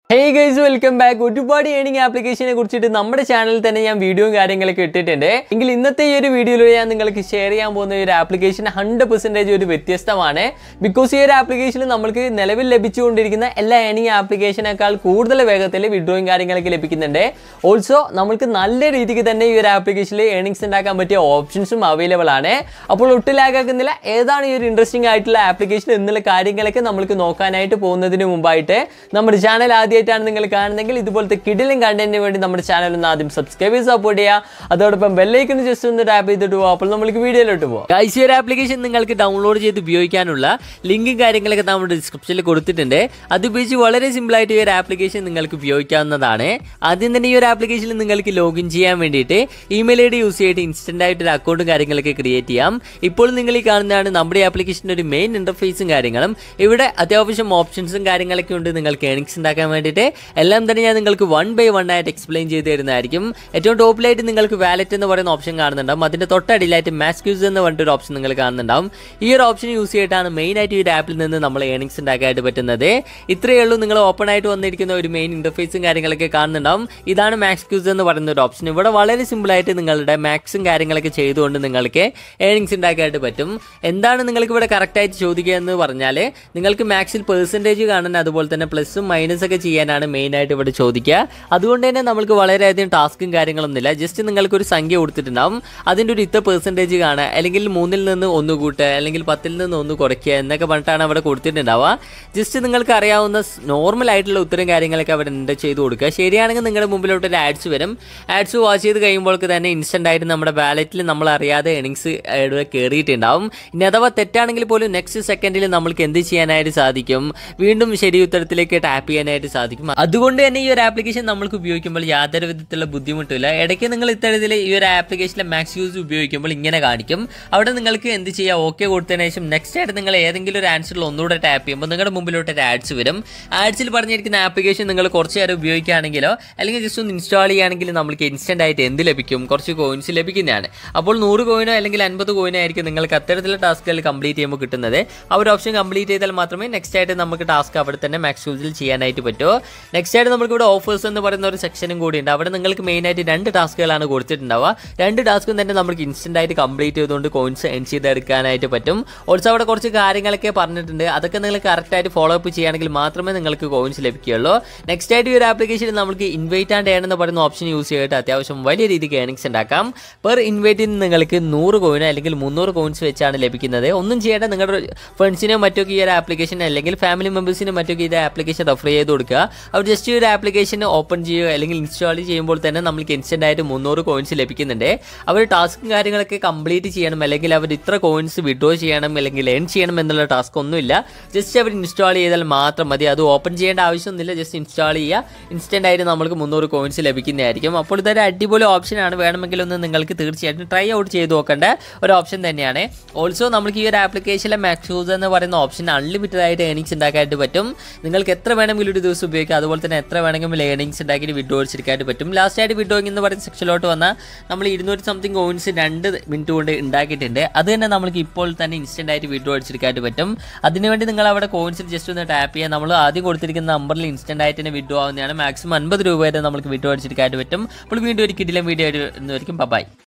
ഹേ guys welcome back ഒരുപാട് earning ആപ്ലിക്കേഷനെ കുറിച്ചിട്ട് നമ്മുടെ ചാനലിൽ തന്നെ ഞാൻ വീഡിയോയും കാര്യങ്ങളൊക്കെ ഇട്ടിട്ടുണ്ട് എങ്കിൽ ഇന്നത്തെ ഈ ഒരു വീഡിയോയിലൂടെ ഞാൻ നിങ്ങൾക്ക് ഷെയർ ചെയ്യാൻ പോകുന്ന ഈ ഒരു ആപ്ലിക്കേഷൻ ഹൺഡ്രഡ് പെർസെൻറ്റേജ് ഒരു വ്യത്യസ്തമാണ് ബിക്കോസ് ഈ ഒരു ആപ്ലിക്കേഷനിൽ നമുക്ക് നിലവിൽ ലഭിച്ചുകൊണ്ടിരിക്കുന്ന എല്ലാ ഏണിംഗ് ആപ്ലിക്കേഷനേക്കാൾ കൂടുതൽ വേഗത്തിൽ വിഡ്രോയും കാര്യങ്ങളൊക്കെ ലഭിക്കുന്നുണ്ട് ഓൾസോ നമുക്ക് നല്ല രീതിക്ക് തന്നെ ഈ ഒരു ആപ്ലിക്കേഷനിൽ ഏണിങ്സ് ഉണ്ടാക്കാൻ പറ്റിയ ഓപ്ഷൻസും അവൈലബിൾ ആണ് അപ്പോൾ ഒട്ടും ലാഗാക്കുന്നില്ല ഏതാണ് ഈ ഒരു ഇൻട്രസ്റ്റിംഗ് ആയിട്ടുള്ള ആപ്ലിക്കേഷൻ എന്നുള്ള കാര്യങ്ങളൊക്കെ നമുക്ക് നോക്കാനായിട്ട് പോകുന്നതിന് മുമ്പായിട്ട് നമ്മുടെ ചാനൽ ആദ്യമായിട്ടാണ് നിങ്ങൾ കാണുന്നതെങ്കിൽ ഇതുപോലത്തെ കിടിലും കണ്ടന്റിന് വേണ്ടി നമ്മുടെ ചാനൽ ഒന്ന് ആദ്യം സബ്സ്ക്രൈബ് ചെയ്ത് സപ്പോർട്ട് ചെയ്യുക അതോടൊപ്പം ബെല്ലൈക്കൺ ജസ്റ്റ് ഒന്ന് ടാപ്പ് ചെയ്തിട്ട് പോകുക അപ്പോൾ നമുക്ക് വീഡിയോയിലോട്ട് പോകാം ഗൈസ് ഈ ഒരു ആപ്ലിക്കേഷൻ നിങ്ങൾക്ക് ഡൗൺലോഡ് ചെയ്ത് ഉപയോഗിക്കാനുള്ള ലിങ്കും കാര്യങ്ങളൊക്കെ നമ്മുടെ ഡിസ്ക്രിപ്ഷനിൽ കൊടുത്തിട്ടുണ്ട് അത് ഉപയോഗിച്ച് വളരെ സിമ്പിളായിട്ട് ഈ ഒരു ആപ്ലിക്കേഷൻ നിങ്ങൾക്ക് ഉപയോഗിക്കാവുന്നതാണ് ആദ്യം തന്നെ ഈ ഒരു ആപ്ലിക്കേഷനിൽ നിങ്ങൾക്ക് ലോഗിൻ ചെയ്യാൻ വേണ്ടിയിട്ട് ഇമെയിൽ ഐ ഡി യൂസ് ചെയ്തിട്ട് ഇൻസ്റ്റന്റ് ആയിട്ട് ഒരു അക്കൗണ്ടും കാര്യങ്ങളൊക്കെ ക്രിയേറ്റ് ചെയ്യാം ഇപ്പോൾ നിങ്ങൾ ഈ കാണുന്നതാണ് നമ്മുടെ ആപ്ലിക്കേഷൻ്റെ ഒരു മെയിൻ ഇന്റർഫേസും കാര്യങ്ങളും ഇവിടെ അത്യാവശ്യം ഓപ്ഷൻസും കാര്യങ്ങളൊക്കെ ഉണ്ട് നിങ്ങൾക്ക് ഏണിങ്സ് ഉണ്ടാക്കാൻ വേണ്ടിയിട്ട് എല്ലാം തന്നെ ഞാൻ നിങ്ങൾക്ക് വൺ ബൈ വൺ ആയിട്ട് എക്സ്പ്ലെയിൻ ചെയ്ത് തരുന്നതായിരിക്കും ഏറ്റവും ടോപ്പിലായിട്ട് നിങ്ങൾക്ക് വാലറ്റ് എന്ന് പറയുന്ന ഓപ്ഷൻ കാണുന്നുണ്ടാവും അതിന്റെ തൊട്ടടിയിലായിട്ട് മാസ്ക് യൂസ് എന്ന് പറഞ്ഞിട്ട് ഒരു ഓപ്ഷൻ നിങ്ങൾ കാണുന്നുണ്ടാവും ഈ ഒരു ഓപ്ഷൻ യൂസ് ചെയ്തിട്ടാണ് മെയിൻ ആയിട്ട് ഈ ഒരു ആപ്പിൽ നിന്ന് നമ്മൾ ഏണിങ്സ് ഉണ്ടാക്കാനായിട്ട് പറ്റുന്നത് ഇത്രയേ ഉള്ളൂ നിങ്ങൾ ഓപ്പൺ ആയിട്ട് വന്നിരിക്കുന്ന ഒരു മെയിൻ ഇന്റർഫേസും കാര്യങ്ങളൊക്കെ കാണുന്നുണ്ടാവും ഇതാണ് മാക്സ് യൂസ് എന്ന് പറയുന്ന ഒരു ഓപ്ഷൻ ഇവിടെ വളരെ സിമ്പിൾ ആയിട്ട് നിങ്ങളുടെ മാക്സും കാര്യങ്ങളൊക്കെ ചെയ്തുകൊണ്ട് നിങ്ങൾക്ക് ഏണിങ്സ് ഉണ്ടാക്കാനായിട്ട് പറ്റും എന്താണ് നിങ്ങൾക്ക് ഇവിടെ കറക്റ്റ് ആയിട്ട് ചോദിക്കുക എന്ന് പറഞ്ഞാൽ നിങ്ങൾക്ക് മാക്സിൽ പെർസെൻറ്റേജ് കാണാൻ അതുപോലെ തന്നെ പ്ലസും മൈനസ് ഒക്കെ ചെയ്യാനാണ് മെയിൻ ആയിട്ട് ഇവിടെ ചോദിക്കുക അതുകൊണ്ട് തന്നെ നമുക്ക് വളരെയധികം ടാസ്കും കാര്യങ്ങളൊന്നുമില്ല ജസ്റ്റ് നിങ്ങൾക്ക് ഒരു സംഖ്യ കൊടുത്തിട്ടുണ്ടാവും അതിൻ്റെ ഒരു ഇത്ര പെർസെൻറ്റേജ് കാണുക അല്ലെങ്കിൽ മൂന്നിൽ നിന്ന് ഒന്ന് കൂട്ടുക അല്ലെങ്കിൽ പത്തിൽ നിന്ന് ഒന്ന് കുറയ്ക്കുക എന്നൊക്കെ പറഞ്ഞിട്ടാണ് അവിടെ കൊടുത്തിട്ടുണ്ടാവുക ജസ്റ്റ് നിങ്ങൾക്ക് അറിയാവുന്ന നോർമൽ ആയിട്ടുള്ള ഉത്തരം കാര്യങ്ങളൊക്കെ അവിടെ ഉണ്ട് ചെയ്ത് കൊടുക്കുക ശരിയാണെങ്കിൽ നിങ്ങളുടെ മുമ്പിലോട്ട് ഒരു ആഡ്സ് വരും ആഡ്സ് വാച്ച് ചെയ്ത് കഴിയുമ്പോൾക്ക് തന്നെ ഇൻസ്റ്റന്റ് ആയിട്ട് നമ്മുടെ വാലറ്റിൽ നമ്മൾ അറിയാതെ എണിങ്സ് ഇവിടെ കയറിയിട്ടുണ്ടാവും ഇനി അഥവാ തെറ്റാണെങ്കിൽ പോലും നെക്സ്റ്റ് സെക്കൻഡിൽ നമ്മൾക്ക് എന്ത് ചെയ്യാനായിട്ട് സാധിക്കും വീണ്ടും ശരി ഉത്തരത്തിലേക്ക് ടാപ്പ് ചെയ്യാനായിട്ട് സാധിക്കും അതുകൊണ്ട് തന്നെ ഈ ഒരു ആപ്ലിക്കേഷൻ നമ്മൾക്ക് ഉപയോഗിക്കുമ്പോൾ യാതൊരു വിധത്തിലുള്ള ബുദ്ധിമുട്ടില്ല ഇടയ്ക്ക് നിങ്ങൾ ഇത്തരത്തിൽ ഈ ഒരു ആപ്ലിക്കേഷനിലെ മാക്സ് യൂസ് ഉപയോഗിക്കുമ്പോൾ ഇങ്ങനെ കാണിക്കും അവിടെ നിങ്ങൾക്ക് എന്ത് ചെയ്യാം ഓക്കെ കൊടുത്തതിന് ശേഷം നെക്സ്റ്റ് ആയിട്ട് നിങ്ങൾ ഏതെങ്കിലും ഒരു ആൻസറിൽ ഒന്നുകൂടെ ടാപ്പ് ചെയ്യുമ്പോൾ നിങ്ങളുടെ മുമ്പിലോട്ട് ഒരു ആഡ്സ് വരും ആഡ്സിൽ പറഞ്ഞിരിക്കുന്ന ആപ്ലിക്കേഷൻ നിങ്ങൾ കുറച്ച് നേരം ഉപയോഗിക്കുകയാണെങ്കിലോ അല്ലെങ്കിൽ ജസ്റ്റ് ഒന്ന് ഇൻസ്റ്റാൾ ചെയ്യുകയാണെങ്കിൽ നമുക്ക് ഇൻസ്റ്റന്റ് ആയിട്ട് എന്ത് ലഭിക്കും കുറച്ച് കോയിൻസ് ലഭിക്കുന്നതാണ് അപ്പോൾ നൂറ് കോയിനോ അല്ലെങ്കിൽ അൻപത് കോയിനോ ആയിരിക്കും നിങ്ങൾക്ക് അത്തരത്തിലുള്ള ടാസ്കുകൾ കംപ്ലീറ്റ് ചെയ്യുമ്പോൾ കിട്ടുന്നത് ആ ഒരു ഓപ്ഷൻ കംപ്ലീറ്റ് ചെയ്താൽ മാത്രമേ നെക്സ്റ്റ് ആയിട്ട് നമുക്ക് ടാസ്ക് അവിടെ തന്നെ മാക്സ് യൂസിൽ ചെയ്യാനായിട്ട് പറ്റുമോ നെക്സ്റ്റ് ആയിട്ട് നമുക്ക് ഇവിടെ ഓഫേഴ്സ് എന്ന് പറയുന്ന ഒരു സെക്ഷനും കൂടി ഉണ്ട് അവിടെ നിങ്ങൾക്ക് മെയിൻ ആയിട്ട് രണ്ട് ടാസ്കുകളാണ് കൊടുത്തിട്ടുണ്ടാവുക രണ്ട് ടാസ്കും തന്നെ നമുക്ക് ഇൻസ്റ്റന്റ് ആയിട്ട് കംപ്ലീറ്റ് ചെയ്തുകൊണ്ട് കോയിൻസ് എൻ ചെയ്തെടുക്കാനായിട്ട് പറ്റും ഓൾസോ അവിടെ കുറച്ച് കാര്യങ്ങളൊക്കെ പറഞ്ഞിട്ടുണ്ട് അതൊക്കെ നിങ്ങൾ കറക്റ്റ് ആയിട്ട് ഫോളോ അപ്പ് ചെയ്യുകയാണെങ്കിൽ മാത്രമേ നിങ്ങൾക്ക് കോയിൻസ് ലഭിക്കുകയുള്ളൂ നെക്സ്റ്റ് ആയിട്ട് ഈ ഒരു ആപ്ലിക്കേഷനിൽ നമുക്ക് ഇൻവൈറ്റ് ആൻഡ് ഏൺ എന്ന് പറയുന്ന ഓപ്ഷൻ യൂസ് ചെയ്തിട്ട് അത്യാവശ്യം വലിയ രീതിക്ക് ഏണിങ്സ് ഉണ്ടാക്കാം പെർ ഇൻവൈറ്റിൽ നിന്ന് നിങ്ങൾക്ക് നൂറ് കോയിനോ അല്ലെങ്കിൽ മുന്നൂറ് കോയിൻസ് വെച്ചാണ് ലഭിക്കുന്നത് ഒന്നും ചെയ്യേണ്ട നിങ്ങളുടെ ഫ്രണ്ട്സിനോ മറ്റൊക്കെ ഈ ഒരു ആപ്ലിക്കേഷൻ അല്ലെങ്കിൽ ഫാമിലി മെമ്പേഴ്സിനും മറ്റൊക്കെ ഈ ആപ്ലിക്കേഷൻ റെഫർ ചെയ്ത് കൊടുക്കുക അവർ ജസ്റ്റ് ഈ ഒരു ആപ്ലിക്കേഷൻ ഓപ്പൺ ചെയ്യുക അല്ലെങ്കിൽ ഇൻസ്റ്റാൾ ചെയ്യുമ്പോൾ തന്നെ നമുക്ക് ഇൻസ്റ്റന്റ് ആയിട്ട് മുന്നൂറ് കോയിൻസ് ലഭിക്കുന്നുണ്ട് അവർ ടാസ്കും കാര്യങ്ങളൊക്കെ കംപ്ലീറ്റ് ചെയ്യണം അല്ലെങ്കിൽ അവർ ഇത്ര കോയിൻസ് വിഡ്രോ ചെയ്യണം അല്ലെങ്കിൽ ഏൺ ചെയ്യണം എന്നുള്ള ടാസ്ക് ഒന്നുമില്ല ജസ്റ്റ് അവർ ഇൻസ്റ്റാൾ ചെയ്താൽ മാത്രം മതി അത് ഓപ്പൺ ചെയ്യേണ്ട ആവശ്യമൊന്നുമില്ല ജസ്റ്റ് ഇൻസ്റ്റാൾ ചെയ്യുക ഇൻസ്റ്റന്റ് ആയിട്ട് നമുക്ക് മുന്നൂറ് കോയിൻസ് ലഭിക്കുന്നതായിരിക്കും അപ്പോൾ ഇതൊരു അടിപൊളി ഓപ്ഷനാണ് വേണമെങ്കിൽ ഒന്ന് നിങ്ങൾക്ക് തീർച്ചയായിട്ടും ട്രൈ ഔട്ട് ചെയ്ത് നോക്കേണ്ട ഒരു ഓപ്ഷൻ തന്നെയാണ് ഓൾസോ നമുക്ക് ഈ ഒരു ആപ്ലിക്കേഷനിലെ മാക്സൂസ് എന്ന് പറയുന്ന ഓപ്ഷൻ അൺലിമിറ്റഡ് ആയിട്ട് ഏണിങ്സ് ഉണ്ടാക്കാനായിട്ട് പറ്റും നിങ്ങൾക്ക് എത്ര വേണമെങ്കിലും ഒരു ദിവസം ഉപയോഗിക്കാം അതുപോലെ തന്നെ എത്ര വേണമെങ്കിലും ഏണിങ്സ് ഉണ്ടാക്കിയിട്ട് വിഡ്രോ അടിച്ചെടുക്കാനായിട്ട് പറ്റും ലാസ്റ്റ് ആയിട്ട് വിഡ്രോയിങ് എന്ന് പറയുന്ന സെക്ഷനിലോട്ട് വന്നാൽ നമ്മൾ ഇരുന്നൂറ്റി സംതിങ് കോയിൻസ് രണ്ട് മിനിറ്റ് കൊണ്ട് ഉണ്ടാക്കിയിട്ടുണ്ട് അത് തന്നെ നമുക്ക് ഇപ്പോൾ തന്നെ ഇൻസ്റ്റന്റ് ആയിട്ട് വിഡ്രോ അടിച്ചെടുക്കാനായിട്ട് പറ്റും അതിനുവേണ്ടി നിങ്ങൾ അവിടെ കോയിൻസിൽ ജസ്റ്റ് ഒന്ന് ടാപ്പ് ചെയ്യുക നമ്മൾ ആദ്യം കൊടുത്തിരിക്കുന്ന നമ്പറിൽ ഇൻസ്റ്റന്റ് ആയിട്ട് തന്നെ വിഡ്രോ ആവുന്നതാണ് മാക്സിമം അൻപത് രൂപ വരെ നമുക്ക് വിഡ്രോ അടിച്ചെടുക്കാനായിട്ട് പറ്റും അപ്പോൾ വീണ്ടും ഒരു കിടിലം വീഡിയോ ആയിട്ട് വരുന്നതായിരിക്കും ബൈ